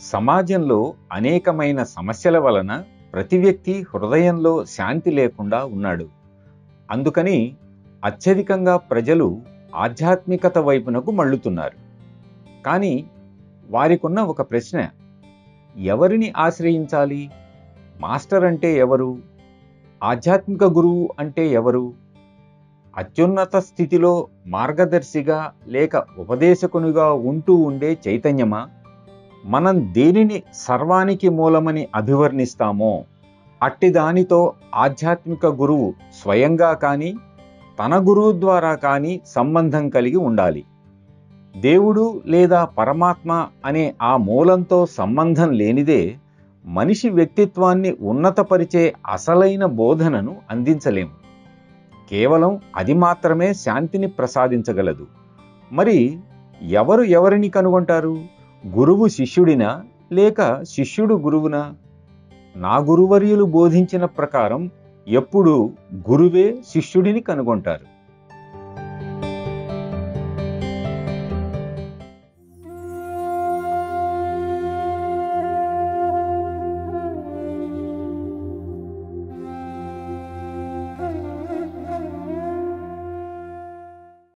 సమాజంలో అనేకమైన సమస్యల వలన ప్రతి వ్యక్తి హృదయంలో శాంతి లేకుండా ఉన్నాడు అందుకని అత్యధికంగా ప్రజలు ఆధ్యాత్మికత వైపునకు మళ్ళుతున్నారు కానీ వారికున్న ఒక ప్రశ్న ఎవరిని ఆశ్రయించాలి మాస్టర్ అంటే ఎవరు ఆధ్యాత్మిక గురువు అంటే ఎవరు అత్యున్నత స్థితిలో మార్గదర్శిగా లేక ఉపదేశకునిగా ఉంటూ ఉండే చైతన్యమా మనం దేనిని సర్వానికి మూలమని అభివర్ణిస్తామో అట్టి దానితో ఆధ్యాత్మిక గురువు స్వయంగా కానీ తన గురువు ద్వారా కానీ సంబంధం కలిగి ఉండాలి దేవుడు లేదా పరమాత్మ అనే ఆ మూలంతో సంబంధం లేనిదే మనిషి వ్యక్తిత్వాన్ని ఉన్నతపరిచే అసలైన బోధనను అందించలేము కేవలం అది మాత్రమే శాంతిని ప్రసాదించగలదు మరి ఎవరు ఎవరిని కనుగొంటారు గురువు శిష్యుడినా లేక శిష్యుడు గురువునా నా గురువర్యులు బోధించిన ప్రకారం ఎప్పుడు గురువే శిష్యుడిని కనుగొంటారు